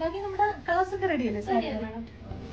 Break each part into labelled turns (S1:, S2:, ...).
S1: ബാക്കി നമ്മുടെ കളേഴ്സ് ഒക്കെ റെഡി അല്ലേ സാരി
S2: മാഡം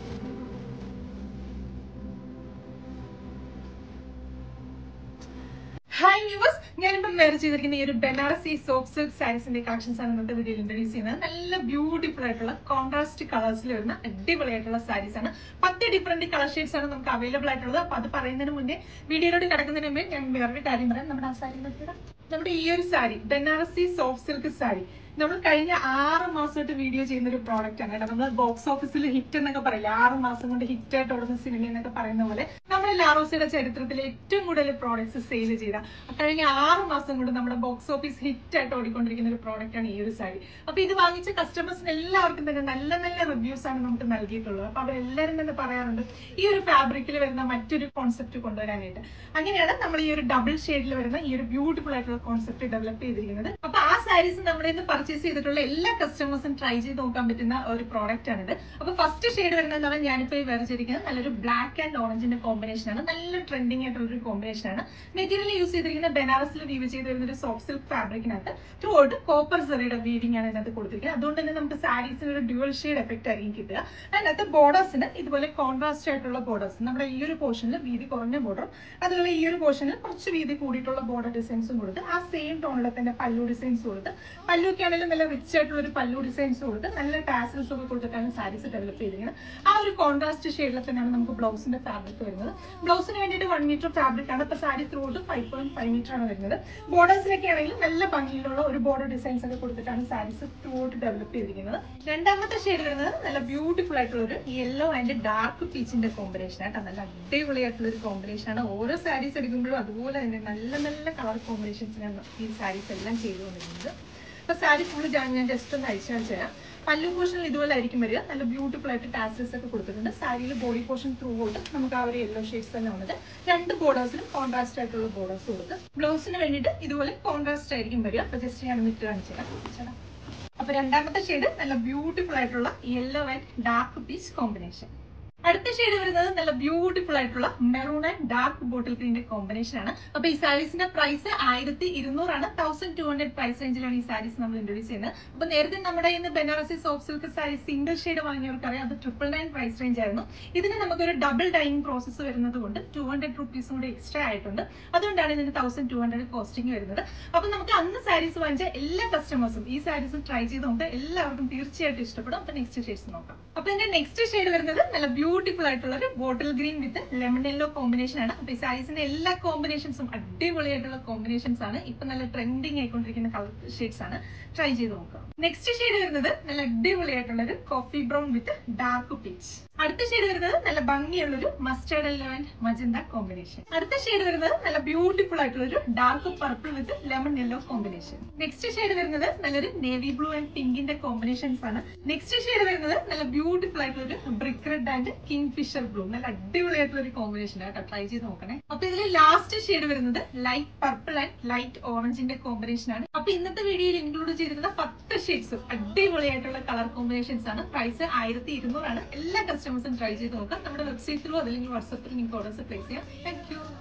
S1: ഹായ് വ്യൂവേഴ്സ് ഞാനിപ്പം വേറെ ചെയ്തിരിക്കുന്ന ഈ ഒരു ബനാറസി സോപ്പ് സിൽക്ക് സാരീസിന്റെ കളക്ഷൻസ് ആണ് ഇന്നത്തെ വീഡിയോയിൽ ഇൻട്രൊഡ്യൂസ് ചെയ്യുന്നത് നല്ല ബ്യൂട്ടിഫുൾ ആയിട്ടുള്ള കോൺട്രാസ്റ്റ് കളേഴ്സിൽ വരുന്ന അടിപൊളിയായിട്ടുള്ള സാരീസ് ആണ് പത്ത് ഡിഫറെന്റ് കളർ ഷെയ്ഡ്സ് ആണ് നമുക്ക് അവൈലബിൾ ആയിട്ടുള്ളത് അപ്പൊ അത് പറയുന്നതിന് മുന്നേ വീഡിയോയിലോട്ട് കിടക്കുന്നതിന് മുമ്പേ ഞാൻ വേറൊരു കാര്യം പറയാം നമ്മുടെ ആ സാരി നോക്കിയിടാം നമ്മുടെ ഈ ഒരു സാരി ബനാറസി സോഫ്റ്റ് സിൽക്ക് സാരി നമ്മൾ കഴിഞ്ഞ ആറ് മാസമായിട്ട് വീഡിയോ ചെയ്യുന്ന ഒരു പ്രോഡക്റ്റ് ആണ് കേട്ടോ നമ്മൾ ബോക്സ് ഓഫീസിൽ ഹിറ്റ് എന്നൊക്കെ പറയില്ല ആറ് മാസം കൊണ്ട് ഹിറ്റ് ആയിട്ട് ഓടുന്ന സിനിമ എന്നൊക്കെ പറയുന്ന പോലെ നമ്മൾ ലാറോസിയുടെ ചരിത്രത്തിൽ ഏറ്റവും കൂടുതൽ പ്രോഡക്ട്സ് സെയിൽ ചെയ്ത കഴിഞ്ഞ ആറ് മാസം കൊണ്ട് നമ്മുടെ ബോക്സ് ഓഫീസ് ഹിറ്റ് ആയിട്ട് ഓടിക്കൊണ്ടിരിക്കുന്ന ഒരു പ്രോഡക്റ്റ് ആണ് ഈ ഒരു സാരി അപ്പൊ ഇത് വാങ്ങിച്ച കസ്റ്റമേഴ്സിന് എല്ലാവർക്കും തന്നെ നല്ല നല്ല റിവ്യൂസ് ആണ് നമുക്ക് നൽകിയിട്ടുള്ളത് അപ്പൊ അവരെല്ലാവരും തന്നെ പറയാറുണ്ട് ഈ ഒരു ഫാബ്രിക്കിൽ വരുന്ന മറ്റൊരു കോൺസെപ്റ്റ് കൊണ്ടുവരാനായിട്ട് അങ്ങനെയാണ് നമ്മൾ ഈ ഒരു ഡബിൾ ഷെയ്ഡിൽ വരുന്ന ഈ ഒരു ബ്യൂട്ടിഫുൾ ആയിട്ടുള്ള കോൺസെപ്റ്റ് ഡെവലപ്പ് ചെയ്തിരിക്കുന്നത് അപ്പൊ ആ സാരീസ് നമ്മുടെ ഇന്ന് പർച്ചേസ് ചെയ്തിട്ടുള്ള എല്ലാ കസ്റ്റമേഴ്സും ട്രൈ ചെയ്ത് നോക്കാൻ പറ്റുന്ന ഒരു പ്രോഡക്റ്റ് ആണിത് അപ്പൊ ഫസ്റ്റ് ഷെയ്ഡ് വരുന്നത് പറഞ്ഞാൽ ഞാനിപ്പോ ഈ വരച്ചിരിക്കുന്നത് നല്ലൊരു ബ്ലാക്ക് ആൻഡ് ഓറഞ്ചിന്റെ കോമ്പിനേഷൻ ആണ് നല്ല ട്രെൻഡിങ് ആയിട്ടുള്ള ഒരു കോമ്പിനേഷൻ ആണ് മെറ്റീരിയൽ യൂസ് ചെയ്തിരിക്കുന്ന ബനാറസിൽ വീവ് ചെയ്ത് വരുന്ന ഒരു സോഫ്റ്റ് സിൽക്ക് ഫാബ്രിക്കിനകത്ത് ത്രൂ ഔട്ട് കോപ്പർ സെറിയുടെ വീവിംഗ് ആണ് ഇതിനകത്ത് കൊടുത്തിരിക്കുന്നത് അതുകൊണ്ട് തന്നെ നമുക്ക് സാരീസിന് ഒരു ഡ്യുവൽ ഷെയ്ഡ് എഫക്റ്റ് ആയിരിക്കും കിട്ടുക അതിനകത്ത് ബോർഡേഴ്സിന് ഇതുപോലെ കോൺട്രാസ്റ്റ് ആയിട്ടുള്ള ബോർഡേഴ്സ് നമ്മുടെ ഈ ഒരു പോർഷനിൽ വീതി കുറഞ്ഞ ബോർഡറും അതുപോലെ ഈ ഒരു പോർഷനിൽ കുറച്ച് വീതി കൂടിയിട്ടുള്ള ബോർഡർ ഡിസൈൻസും കൊടുത്ത് ആ സെയിം ടോണിൽ തന്നെ പല്ലു ഡിസൈൻസ് കൊടുത്ത് പല്ലുവൊക്കെ ആണെങ്കിലും നല്ല റിച്ച് ആയിട്ടുള്ള ഒരു പല്ലു ഡിസൈൻസ് കൊടുത്ത് നല്ല ടാസൽസ് ഒക്കെ കൊടുത്തിട്ടാണ് സാരീസ് ഡെവലപ്പ് ചെയ്തിരിക്കുന്നത് ആ ഒരു കോൺട്രാസ്റ്റ് ഷെയ്ഡിൽ തന്നെയാണ് നമുക്ക് ബ്ലൗസിന്റെ ഫാബ്രിക് വരുന്നത് ബ്ലൗസിന് വേണ്ടിയിട്ട് വൺ മീറ്റർ ഫാബ്രിക് ആണ് ഇപ്പൊ sari through out five point five metre ആണ് വരുന്നത് ബോർഡേഴ്സിലൊക്കെ ആണെങ്കിലും നല്ല ഭംഗിയിലുള്ള ഒരു ബോർഡർ ഡിസൈൻസ് ഒക്കെ കൊടുത്തിട്ടാണ് സാരീസ് ത്രൂ ഔട്ട് ഡെവലപ്പ് ചെയ്തിരിക്കുന്നത് രണ്ടാമത്തെ ഷെയ്ഡ് വരുന്നത് നല്ല ബ്യൂട്ടിഫുൾ ആയിട്ടുള്ള ഒരു യെല്ലോ ആൻഡ് ഡാർക്ക് പീച്ചിന്റെ കോമ്പിനേഷൻ ആയിട്ട് നല്ല അടിപൊളിയായിട്ടുള്ള ഒരു കോമ്പിനേഷൻ ആണ് ഓരോ സാരീസ് എടുക്കുമ്പോഴും അതുപോലെ തന്നെ നല്ല നല്ല കളർ കോമ്പിനേഷൻസിനാണ് ഈ സാരീസ് എല്ലാം ചെയ്തുകൊണ്ടിരിക്കുന്നത് അപ്പൊ സാരി ഫുള്ള് ഞാൻ ജസ്റ്റ് ഒന്ന് അഴിച്ചു കാണിച്ചു തരാം പല്ലു പോർഷനിൽ ഇതുപോലെ ആയിരിക്കും വരിക നല്ല ബ്യൂട്ടിഫുൾ ആയിട്ട് ടാസൽസ് ഒക്കെ കൊടുത്തിട്ടുണ്ട് സാരിയിൽ ബോഡി പോർഷൻ ത്രൂ ഔട്ട് നമുക്ക് ആ ഒരു യെല്ലോ ഷെയ്ഡ്സ് തന്നെ വന്നിട്ട് രണ്ട് ബോർഡേഴ്സിലും കോൺട്രാസ്റ്റ് ആയിട്ടുള്ള ബോർഡേഴ്സ് കൊടുത്ത് ബ്ലൗസിന് വേണ്ടിയിട്ട് ഇതുപോലെ കോൺട്രാസ്റ്റ് ആയിരിക്കും വരിക അപ്പൊ ജസ്റ്റ് ഞാൻ വിട്ട് കാണിച്ചു തരാം ചേട്ടാ. അപ്പൊ രണ്ടാമത്തെ ഷെയ്ഡ് നല്ല ബ്യൂട്ടിഫുൾ ആയിട്ടുള്ള yellow and dark peach combination അടുത്ത ഷെയ്ഡ് വരുന്നത് നല്ല ബ്യൂട്ടിഫുൾ ആയിട്ടുള്ള മെറൂൺ ആൻഡ് ഡാർക്ക് ബോട്ടിൽ ഗ്രീന്റെ കോമ്പിനേഷൻ ആണ് അപ്പൊ ഈ സാരീസിന്റെ പ്രൈസ് ആയിരത്തി ഇരുന്നൂറാണ് തൗസൻഡ് ടു ഹൺഡ്രഡ് പ്രൈസ് റേഞ്ചിലാണ് ഈ സാരീസ് നമ്മൾ ഇൻട്രൊഡ്യൂസ് ചെയ്യുന്നത് അപ്പൊ നേരത്തെ നമ്മുടെ ഇന്ന് Banarasi soft silk sari single shade വാങ്ങിയവർക്കറിയാം അത് ട്രിപ്പിൾ നയൻ പ്രൈസ് റേഞ്ച് ആയിരുന്നു ഇതിന് നമുക്കൊരു ഡബിൾ ഡൈയിങ് പ്രോസസ്സ് വരുന്നത് കൊണ്ട് ടു ഹൺഡ്രഡ് റുപ്പീസും കൂടി എക്സ്ട്രാ ആയിട്ടുണ്ട് അതുകൊണ്ടാണ് ഇതിന് തൗസൻഡ് ടു ഹൺഡ്രഡ് കോസ്റ്റിംഗ് വരുന്നത് അപ്പൊ നമുക്ക് അന്ന് സാരീസ് വാങ്ങിച്ച എല്ലാ കസ്റ്റമേഴ്സും ഈ സാരീസ് ട്രൈ ചെയ്ത് നോക്കുക എല്ലാവർക്കും തീർച്ചയായിട്ടും ഇഷ്ടപ്പെടും അപ്പൊ നെക്സ്റ്റ് ഷെയ്ഡ്സ് നോക്കാം അപ്പൊ ഇതിന്റെ നെക്സ്റ്റ് ഷെയ്ഡ് വരുന്നത് നല്ല ബ്യൂട്ടിഫുൾ ആയിട്ടുള്ള ഒരു bottle green with lemon yellow combination ആണ് അപ്പൊ ഈ സാരീസിന്റെ എല്ലാ കോമ്പിനേഷൻസും അടിപൊളിയായിട്ടുള്ള കോമ്പിനേഷൻസ് ആണ് ഇപ്പൊ നല്ല ട്രെൻഡിങ് ആയിക്കൊണ്ടിരിക്കുന്ന കളർ ഷെയ്ഡ്സ് ആണ് ട്രൈ ചെയ്ത് നോക്കാം നെക്സ്റ്റ് ഷെയ്ഡ് വരുന്നത് നല്ല അടിപൊളിയായിട്ടുള്ള ഒരു coffee brown with dark peach അടുത്ത ഷെയ്ഡ് വരുന്നത് നല്ല ഭംഗിയുള്ള ഒരു mustard yellow and magenta combination അടുത്ത ഷെയ്ഡ് വരുന്നത് നല്ല ബ്യൂട്ടിഫുൾ ആയിട്ടുള്ള ഒരു dark purple with lemon yellow combination next shade വരുന്നത് നല്ലൊരു നേവി ബ്ലൂ ആൻഡ് പിങ്കിന്റെ കോമ്പിനേഷൻസ് ആണ് നെക്സ്റ്റ് ഷെയ്ഡ് വരുന്നത് നല്ല ബ്യൂട്ടിഫുൾ ആയിട്ടുള്ള ഒരു brick red and kingfisher blue നല്ല അടിപൊളിയായിട്ടുള്ള ഒരു കോമ്പിനേഷൻ ആട്ടോ ട്രൈ ചെയ്ത് നോക്കണേ അപ്പൊ ഇതിൽ ലാസ്റ്റ് ഷെയ്ഡ് വരുന്നത് ലൈറ്റ് പർപ്പിൾ ആൻഡ് ലൈറ്റ് ഓറഞ്ചിന്റെ കോമ്പിനേഷൻ ആണ് അപ്പൊ ഇന്നത്തെ വീഡിയോയിൽ ഇൻക്ലൂഡ് ചെയ്തിരുന്ന പത്ത് ഷെയ്ഡ്സും അടിപൊളിയായിട്ടുള്ള കളർ കോമ്പിനേഷൻസ് ആണ് പ്രൈസ് ആയിരത്തി ഇരുന്നൂറാണ് എല്ലാ കസ്റ്റമേഴ്സും ട്രൈ ചെയ്ത് നോക്കാം നമ്മുടെ വെബ്സൈറ്റ് ത്രൂ അതല്ലെങ്കിൽ വാട്സാപ്പിൽ നിങ്ങൾക്ക് ഓർഡേഴ്സ് പ്ലേസ് ചെയ്യാം താങ്ക് യു